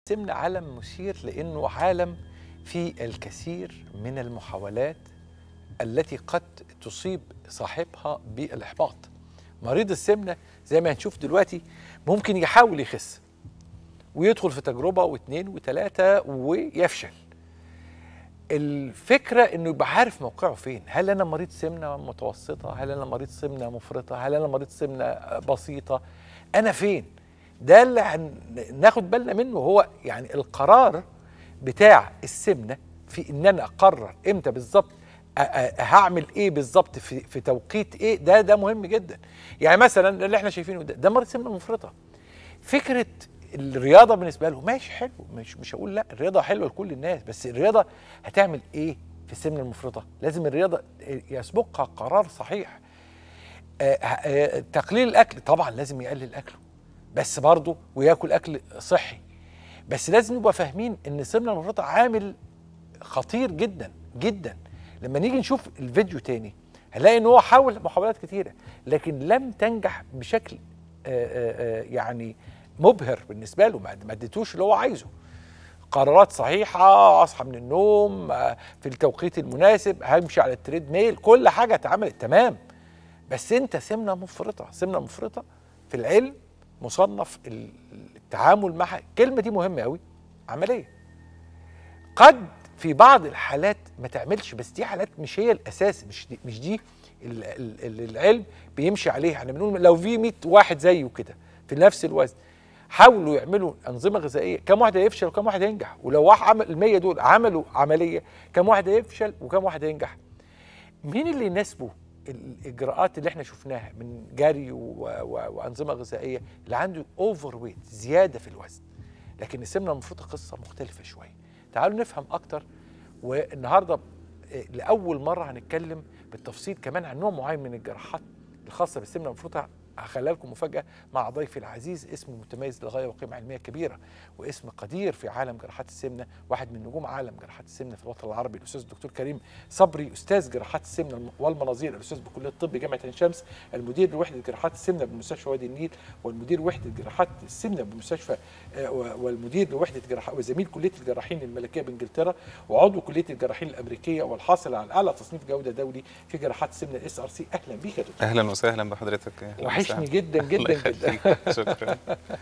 سمن عالم مثير لانه عالم فيه الكثير من المحاولات التي قد تصيب صاحبها بالاحباط مريض السمنه زي ما هنشوف دلوقتي ممكن يحاول يخس ويدخل في تجربه واثنين وثلاثه ويفشل الفكره انه يبقى عارف موقعه فين هل انا مريض سمنه متوسطه هل انا مريض سمنه مفرطه هل انا مريض سمنه بسيطه انا فين ده اللي هناخد بالنا منه هو يعني القرار بتاع السمنه في ان انا اقرر امتى بالظبط هعمل ايه بالظبط في في توقيت ايه ده ده مهم جدا يعني مثلا اللي احنا شايفينه ده ده مريض سمنه مفرطه فكره الرياضه بالنسبه له ماشي حلو مش مش هقول لا الرياضه حلوه لكل الناس بس الرياضه هتعمل ايه في السمنه المفرطه لازم الرياضه يسبقها قرار صحيح آه آه تقليل الاكل طبعا لازم يقلل اكله بس برضه وياكل اكل صحي بس لازم نبقى فاهمين ان السمنه المفرطه عامل خطير جدا جدا لما نيجي نشوف الفيديو تاني هنلاقي ان هو حاول محاولات كتيره لكن لم تنجح بشكل آآ آآ يعني مبهر بالنسبه له ما اديتوش اللي هو عايزه قرارات صحيحه اصحى من النوم في التوقيت المناسب همشي على التريد ميل كل حاجه اتعملت تمام بس انت سمنه مفرطه سمنه مفرطه في العلم مصنف التعامل معها الكلمه دي مهمه قوي عمليه قد في بعض الحالات ما تعملش بس دي حالات مش هي الاساس مش دي مش دي اللي العلم بيمشي عليها احنا بنقول لو في 100 واحد زيه كده في نفس الوزن حاولوا يعملوا انظمه غذائيه كم واحد هيفشل وكم واحد هينجح ولو واحد عمل ال 100 دول عملوا عمليه كم واحد هيفشل وكم واحد هينجح مين اللي يناسبه الاجراءات اللي احنا شفناها من جري و... و... وانظمه غذائيه اللي عنده اوفر ويت زياده في الوزن لكن السمنه المفروضه قصه مختلفه شويه تعالوا نفهم اكتر والنهارده لاول مره هنتكلم بالتفصيل كمان عن نوع معين من الجراحات الخاصه بالسمنه المفروضه هخليها لكم مفاجاه مع ضيفي العزيز اسمه متميز للغايه وقيمه علميه كبيره واسم قدير في عالم جراحات السمنه واحد من نجوم عالم جراحات السمنه في الوطن العربي الاستاذ الدكتور كريم صبري استاذ جراحات السمنه والمناظير الاستاذ بكليه الطب جامعه عين شمس المدير لوحده جراحات السمنه بمستشفى وادي النيل والمدير وحده جراحات السمنه بمستشفى والمدير لوحده جراحات وزميل كليه الجراحين الملكيه بانجلترا وعضو كليه الجراحين الامريكيه والحاصل على اعلى تصنيف جوده دولي في جراحات السمنه الاس ار سي اهلا بيك يا دكتور اهلا وسهلا بحضرتك وحشني جدا جدا جدا شكرا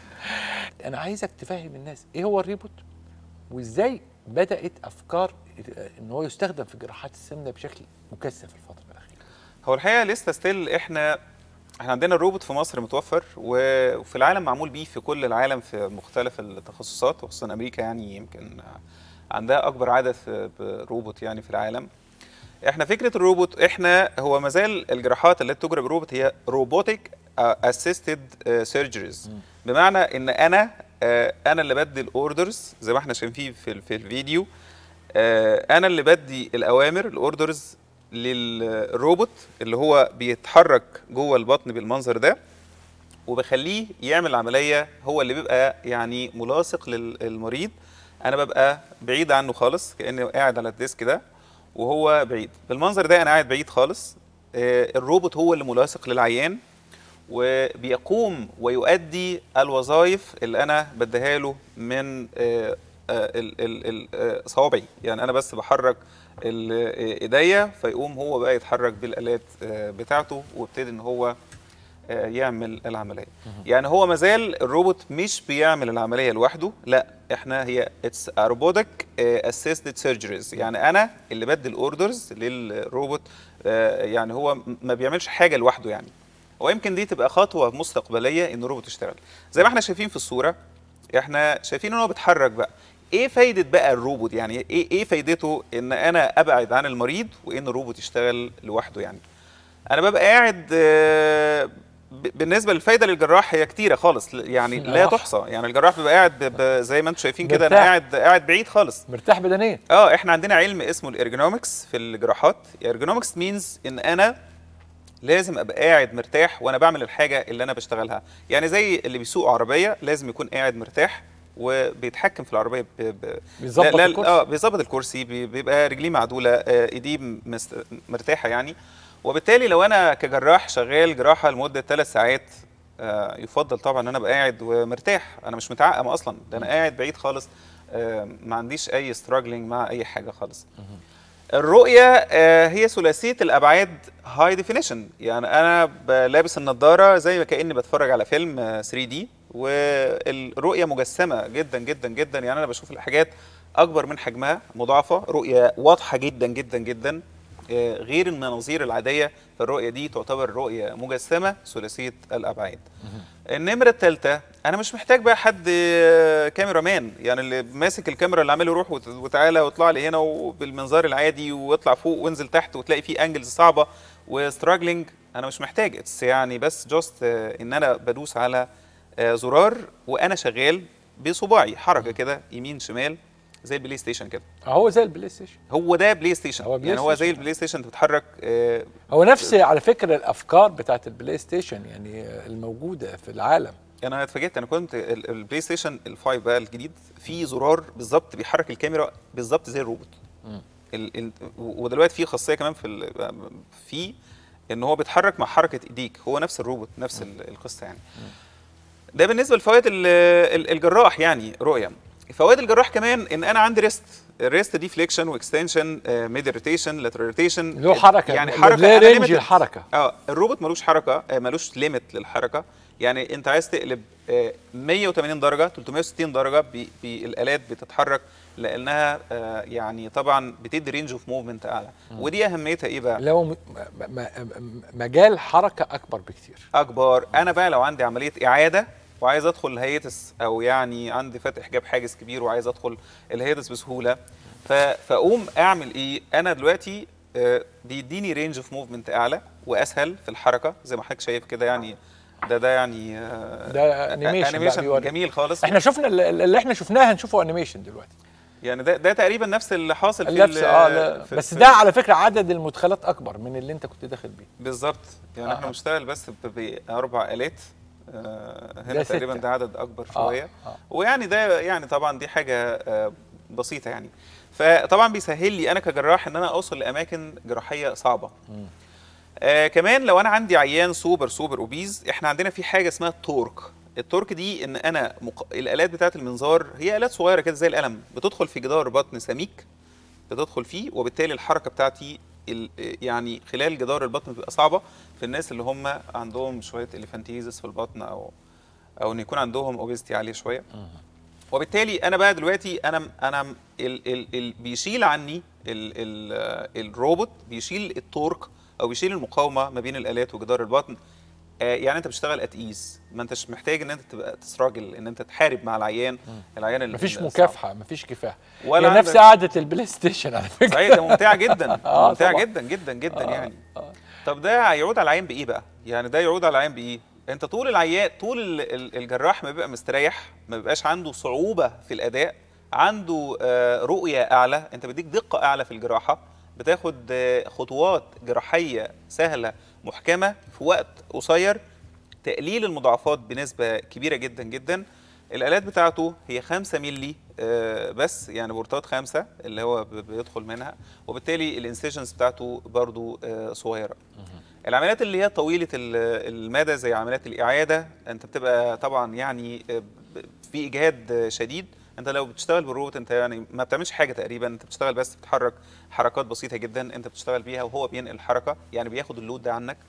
انا عايزك تفهم الناس ايه هو الريبوت وازاي بدات افكار ان هو يستخدم في جراحات السمنه بشكل مكثف الفتره الاخيره هو الحقيقه لسه ستيل احنا احنا عندنا الروبوت في مصر متوفر وفي العالم معمول بيه في كل العالم في مختلف التخصصات وخصوصا امريكا يعني يمكن عندها اكبر عدد بروبوت يعني في العالم احنا فكره الروبوت احنا هو مازال الجراحات التي تجرى بالروبوت هي روبوتك اسيستد سيرجريز بمعنى ان انا انا اللي بدي الاوردرز زي ما احنا شايفين في في الفيديو انا اللي بدي الاوامر الاوردرز للروبوت اللي هو بيتحرك جوه البطن بالمنظر ده وبخليه يعمل عمليه هو اللي بيبقى يعني ملاصق للمريض انا ببقى بعيد عنه خالص كاني قاعد على الديسك ده وهو بعيد بالمنظر ده انا قاعد بعيد خالص الروبوت هو اللي ملاصق للعيان وبيقوم ويؤدي الوظائف اللي انا بديها له من صوابعي يعني انا بس بحرك ايديا فيقوم هو بقى يتحرك بالالات بتاعته ويبتدي ان هو يعمل العمليه يعني هو مازال الروبوت مش بيعمل العمليه لوحده لا احنا هي اتس روبوتك اسيستد سيرجريز يعني انا اللي بدي الاوردرز للروبوت يعني هو ما بيعملش حاجه لوحده يعني ويمكن دي تبقى خطوه مستقبليه ان الروبوت يشتغل زي ما احنا شايفين في الصوره احنا شايفين ان هو بيتحرك بقى ايه فايده بقى الروبوت يعني ايه ايه فايدته ان انا ابعد عن المريض وان الروبوت يشتغل لوحده يعني انا ببقى قاعد بالنسبه للفايده للجراح هي كتيره خالص يعني لا تحصى يعني الجراح بيبقى قاعد زي ما انتم شايفين كده انا قاعد قاعد بعيد خالص مرتاح بدنيا اه احنا عندنا علم اسمه الارجونومكس في الجراحات الارجونومكس مينز ان انا لازم ابقى قاعد مرتاح وانا بعمل الحاجه اللي انا بشتغلها يعني زي اللي بيسوق عربيه لازم يكون قاعد مرتاح وبيتحكم في العربيه ب... ب... بيظبط الكرسي اه بيظبط الكرسي بيبقى رجليه معدوله ايديه مست... مرتاحه يعني وبالتالي لو انا كجراح شغال جراحه لمده ثلاث ساعات آه، يفضل طبعا ان انا ابقى قاعد ومرتاح انا مش متعقم اصلا ده انا قاعد بعيد خالص آه، ما عنديش اي ستراجلينج مع اي حاجه خالص الرؤية آه، هي ثلاثية الأبعاد هاي ديفينيشن يعني أنا ب- لابس النضارة زي ما كأني بتفرج على فيلم آه، 3D والرؤية مجسمة جدا جدا جدا يعني أنا بشوف الحاجات أكبر من حجمها مضاعفة رؤية واضحة جدا جدا جدا آه، غير المناظير العادية فالرؤية دي تعتبر رؤية مجسمة ثلاثية الأبعاد النمرة الثالثة أنا مش محتاج بقى حد آه، كاميرا مان يعني اللي ماسك الكاميرا اللي عمال يروح وت- وتعالى واطلع لي هنا وبالمنظار العادي واطلع فوق وانزل تحت وتلاقي فيه انجلز صعبة وستراجلينج أنا مش محتاج اتس يعني بس جاست إن أنا بدوس على آه، زرار وأنا شغال بصباعي حركة كده يمين شمال زي البلاي ستيشن كده هو زي البلاي ستيشن هو ده بلاي ستيشن هو بلاي يعني هو زي ستيشن. البلاي ستيشن انت بتتحرك آه، هو نفس على فكره الافكار بتاعت البلاي ستيشن يعني الموجوده في العالم انا اتفاجئت انا كنت ال- البلاي ستيشن الفايف بقى الجديد فيه زرار بالظبط بيحرك الكاميرا بالظبط زي الروبوت ال ال و- ودلوقتي في خاصيه كمان في ال- في ان هو بيتحرك مع حركه ايديك هو نفس الروبوت نفس ال- القصه يعني ده بالنسبه لفوائد ال- ال- الجراح يعني رؤيه فوائد الجراح كمان ان انا عندي ريست الريست دي فليكشن واكستنشن ميد روتيشن لاترال روتيشن له حركه يعني له حركه ليه أنا رينج limited. الحركه اه الروبوت ملوش حركه آه، ملوش ليميت للحركه يعني انت عايز تقلب آه، 180 درجه 360 درجه ب- بالالات بتتحرك لانها آه، يعني طبعا بتدي رينج اوف موفمنت اعلى ودي اهميتها ايه بقى لو م- م- م- مجال حركه اكبر بكتير اكبر انا بقى لو عندي عمليه اعاده وعايز ادخل الهيتس او يعني عندي فتح حجاب حاجز كبير وعايز ادخل الهيتس بسهوله ف- فاقوم اعمل ايه انا دلوقتي آه، بيديني رينج اوف موفمنت اعلى واسهل في الحركه زي ما حضرتك شايف كده يعني ده ده يعني آه، ده انيميشن بقى انيميشن بيوري. جميل خالص احنا شفنا اللي اللي احنا شفناه هنشوفه انيميشن دلوقتي يعني ده ده تقريبا نفس اللي حاصل في اللبس ال- اه لا. في- بس في- ده على فكره عدد المدخلات اكبر من اللي انت كنت داخل بيه بالظبط يعني آه. احنا بنشتغل بس ب- باربع الات آه، هنا ده تقريبا ستة. ده عدد اكبر آه، شويه آه. ويعني ده يعني طبعا دي حاجه آه، بسيطه يعني فطبعا بيسهل لي انا كجراح ان انا اوصل لاماكن جراحيه صعبه آه كمان لو انا عندي عيان سوبر سوبر اوبيز احنا عندنا في حاجه اسمها التورك التورك دي ان انا مق... الالات بتاعه المنظار هي الات صغيره كده زي القلم بتدخل في جدار بطن سميك بتدخل فيه وبالتالي الحركه بتاعتي ال... يعني خلال جدار البطن بتبقى صعبه في الناس اللي هم عندهم شويه اليفانتيزس في البطن او او ان يكون عندهم اوبيستي عاليه شويه وبالتالي انا بقى دلوقتي انا انا ال ال ال بيشيل عني ال ال الروبوت بيشيل التورك او بيشيل المقاومه ما بين الالات وجدار البطن آه، يعني انت بتشتغل اتقيس ما انتش محتاج ان انت تبقى تستراجل ان انت تحارب مع العيان العيان اللي مفيش الصعب. مكافحه مفيش كفاح ولا هي نفس عندك- قعده البلاي ستيشن على فكره صحيح ده ممتع جدا آه، ممتع طبعاً. جدا جدا جدا آه، يعني آه. طب ده هيعود على العيان بايه بقى يعني ده يعود على العيان بايه انت طول العيان طول ال- ال- الجراح ما بيبقى مستريح ما بيبقاش عنده صعوبه في الاداء عنده آه، رؤيه اعلى انت بيديك دقه اعلى في الجراحه بتاخد آه، خطوات جراحيه سهله محكمه في وقت قصير تقليل المضاعفات بنسبه كبيره جدا جدا الالات بتاعته هي 5 مللي آه، بس يعني بورتات خمسة اللي هو ب- بيدخل منها وبالتالي الانسيشنز بتاعته برضو آه، صغيره العمليات اللي هي طويله ال- المدى زي عمليات الاعاده انت بتبقى طبعا يعني آه، ب- في اجهاد آه، شديد انت لو بتشتغل بالروبوت انت يعني ما بتعملش حاجه تقريبا انت بتشتغل بس بتحرك حركات بسيطه جدا انت بتشتغل بيها وهو بينقل الحركه يعني بياخد اللود ده عنك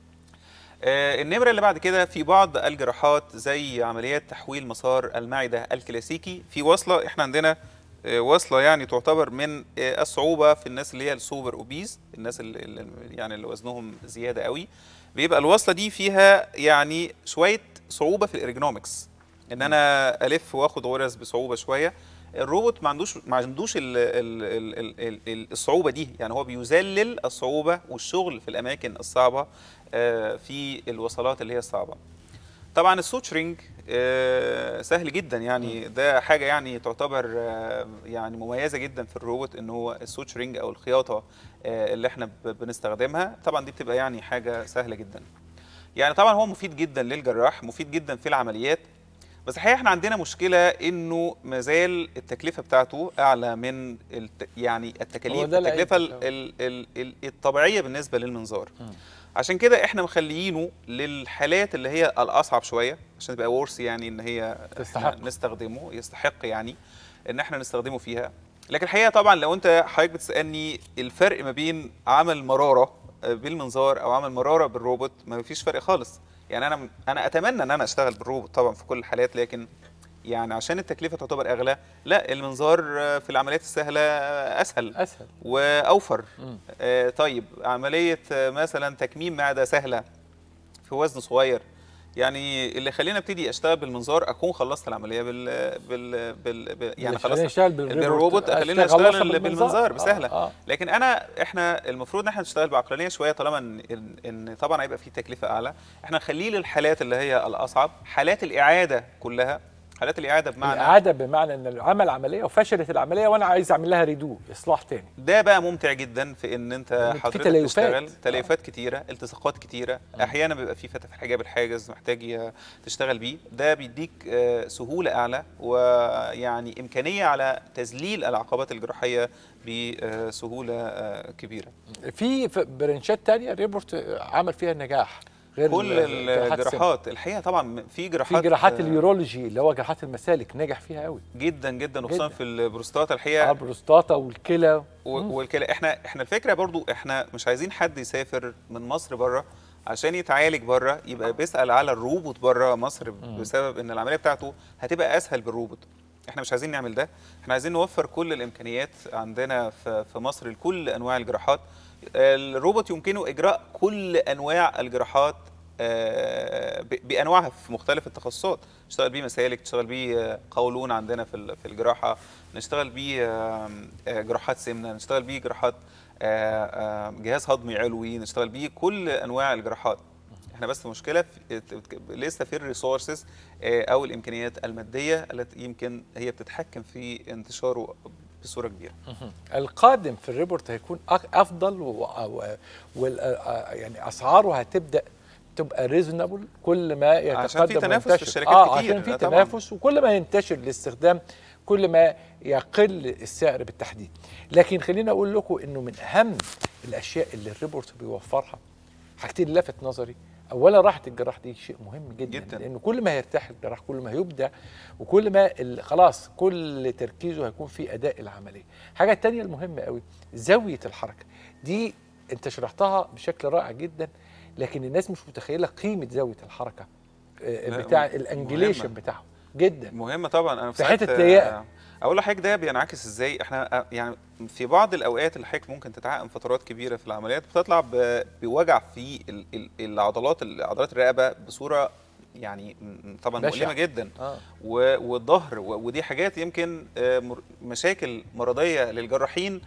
آه، النمرة اللي بعد كده في بعض الجراحات زي عمليات تحويل مسار المعدة الكلاسيكي في وصلة احنا عندنا آه، وصلة يعني تعتبر من آه، الصعوبة في الناس اللي هي السوبر اوبيز الناس اللي اللي- يعني اللي وزنهم زيادة قوي بيبقى الوصلة دي فيها يعني شوية صعوبة في الارجونومكس ان انا الف واخد غرز بصعوبة شوية الروبوت ما عندوش ما عندوش ال ال ال ال ال ال الصعوبه دي يعني هو بيذلل الصعوبه والشغل في الاماكن الصعبه آه، في الوصلات اللي هي الصعبه طبعا السوتشرينج آه، سهل جدا يعني ده حاجه يعني تعتبر آه، يعني مميزه جدا في الروبوت ان هو السوتشرينج او الخياطه آه، اللي احنا ب- بنستخدمها طبعا دي بتبقى يعني حاجه سهله جدا يعني طبعا هو مفيد جدا للجراح مفيد جدا في العمليات بس الحقيقه احنا عندنا مشكله انه مازال التكلفه بتاعته اعلى من الت... يعني هو التكاليف ده العيب التكلفه ال... بتاعه. ال... ال... ال... الطبيعيه بالنسبه للمنظار عشان كده احنا مخليينه للحالات اللي هي الاصعب شويه عشان تبقى ورث يعني ان هي تستحق. إحنا نستخدمه يستحق يعني ان احنا نستخدمه فيها لكن الحقيقه طبعا لو انت حضرتك بتسالني الفرق ما بين عمل مراره آه، بالمنظار او عمل مراره بالروبوت ما فيش فرق خالص يعني انا انا اتمنى ان انا اشتغل بالروبوت طبعا في كل الحالات لكن يعني عشان التكلفه تعتبر اغلى لا المنظار آه، في العمليات السهله آه، اسهل اسهل واوفر مم. آه طيب عمليه آه، مثلا تكميم معده سهله في وزن صغير يعني اللي خلينا ابتدي اشتغل بالمنظار اكون خلصت العمليه بال بال, بال... بال... يعني اللي خلينا خلصت نشتغل بالروبوت بالروبوت خلينا أشتغل نشتغل بالمنظار بسهله آه. آه. لكن انا احنا المفروض ان احنا نشتغل بعقلانيه شويه طالما ان ان, إن طبعا هيبقى في تكلفه اعلى احنا نخليه للحالات اللي هي الاصعب حالات الاعاده كلها حالات الاعاده بمعنى الاعاده بمعنى ان عمل عمليه وفشلت العمليه وانا عايز اعمل لها ريدو اصلاح تاني ده بقى ممتع جدا في ان انت في حضرتك تليفات. تشتغل تليفات كتيره التصاقات كتيره احيانا بيبقى في فتح حجاب الحاجز محتاج ي- تشتغل بيه ده بيديك آه، سهوله اعلى ويعني امكانيه على تذليل العقبات الجراحيه بسهوله آه، كبيره في في برنشات تانية ريبورت عمل فيها نجاح غير كل الجراحات السن. الجراحات الحقيقه طبعا في في جراحات جراحات آه، اليورولوجي اللي هو جراحات المسالك نجح فيها قوي جدا جدا وخصوصا جداً. في البروستاتا آه، الحقيقه البروستاتا والكلى و- والكلى احنا احنا الفكره برضو احنا مش عايزين حد يسافر من مصر بره عشان يتعالج بره يبقى بيسال على الروبوت بره مصر بسبب ان العمليه بتاعته هتبقى اسهل بالروبوت احنا مش عايزين نعمل ده احنا عايزين نوفر كل الامكانيات عندنا في في مصر لكل انواع الجراحات الروبوت يمكنه اجراء كل انواع الجراحات آه، ب- بانواعها في مختلف التخصصات نشتغل بيه مسالك نشتغل بيه آه، قولون عندنا في ال- في الجراحه نشتغل بيه آه، آه، جراحات سمنه نشتغل بيه جراحات آه، آه، جهاز هضمي علوي نشتغل بيه كل انواع الجراحات احنا بس المشكله في لسه في الريسورسز او الامكانيات الماديه التي يمكن هي بتتحكم في انتشاره بصوره كبيره القادم في الريبورت هيكون أك- افضل و... و... وال... آه، يعني اسعاره هتبدا تبقى ريزونبل كل ما يتقدم عشان في تنافس في وينتشر. الشركات اه كتير، عشان في لا طبعاً. تنافس وكل ما ينتشر الاستخدام كل ما يقل السعر بالتحديد لكن خليني اقول لكم انه من اهم الاشياء اللي الريبورت بيوفرها حاجتين لفت نظري اولا راحه الجراح دي شيء مهم جدا, جداً. لانه كل ما يرتاح الجراح كل ما هيبدع وكل ما ال- خلاص كل تركيزه هيكون في اداء العمليه حاجه تانية المهمه قوي زاويه الحركه دي انت شرحتها بشكل رائع جدا لكن الناس مش متخيله قيمه زاويه الحركه آه، لا، بتاع مهمة. الانجليشن بتاعه جدا مهمه طبعا انا في ساعات، حتة ضيقة. آه، اقول لحضرتك ده بينعكس ازاي احنا آه، يعني في بعض الاوقات اللي حضرتك ممكن تتعقم فترات كبيره في العمليات بتطلع ب- بوجع في ال- ال- العضلات عضلات الرقبه بصوره يعني م- طبعا بشع. مؤلمه جدا اه و- والظهر و- ودي حاجات يمكن آه، مر- مشاكل مرضيه للجراحين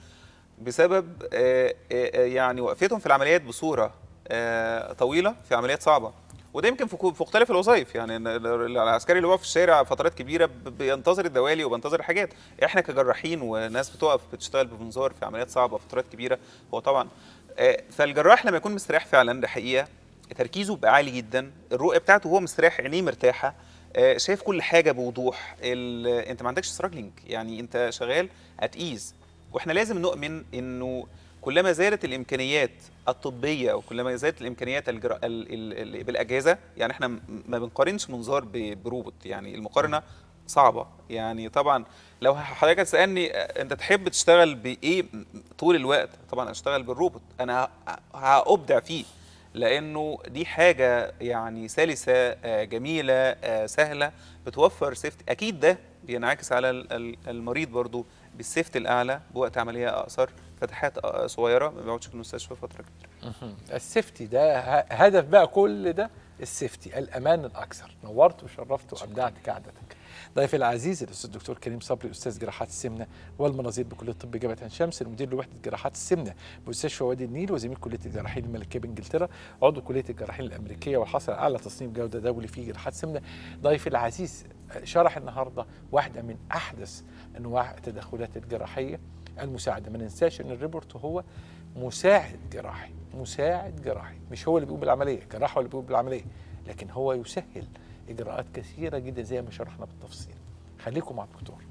بسبب آه، آه، يعني وقفتهم في العمليات بصوره آه، طويله في عمليات صعبه وده يمكن في كو- في مختلف الوظائف يعني ال- ال- العسكري اللي واقف في الشارع فترات كبيره ب- بينتظر الدوالي وبينتظر الحاجات احنا كجراحين وناس بتقف بتشتغل بمنظار في عمليات صعبه فترات كبيره هو طبعا آه، فالجراح لما يكون مستريح فعلا ده حقيقه تركيزه بيبقى عالي جدا الرؤيه بتاعته هو مستريح عينيه مرتاحه آه، شايف كل حاجه بوضوح ال- انت ما عندكش ستراجلينج يعني انت شغال اتيز واحنا لازم نؤمن انه كلما زادت الامكانيات الطبيه وكلما زادت الامكانيات الجرا... ال... ال... ال... بالاجهزه يعني احنا م- ما بنقارنش منظار ب... بروبوت يعني المقارنه صعبه يعني طبعا لو حضرتك تسالني آه، انت تحب تشتغل بايه م- طول الوقت طبعا اشتغل بالروبوت انا ه- هابدع فيه لانه دي حاجه يعني سلسه آه، جميله آه، سهله بتوفر سيفتي اكيد ده بينعكس على ال- ال- المريض برضو بالسيفتي الاعلى بوقت عمليه اقصر فتحات آه، صغيره ما بيقعدش في المستشفى فتره كبيره مهم. السيفتي ده ه- هدف بقى كل ده السيفتي الامان الاكثر نورت وشرفت وابدعت كعادتك ضيفي العزيز الاستاذ الدكتور كريم صبري استاذ جراحات السمنه والمناظير بكليه الطب جامعه عين شمس المدير لوحده جراحات السمنه بمستشفى وادي النيل وزميل كليه الجراحين الملكيه بانجلترا عضو كليه الجراحين الامريكيه والحصل على اعلى تصنيف جوده دولي في جراحات السمنه ضيفي العزيز شرح النهارده واحده من احدث انواع التدخلات الجراحيه المساعده ما ننساش ان الريبورت هو مساعد جراحي مساعد جراحي مش هو اللي بيقوم بالعمليه الجراح هو اللي بيقوم بالعمليه لكن هو يسهل اجراءات كثيره جدا زي ما شرحنا بالتفصيل خليكم مع الدكتور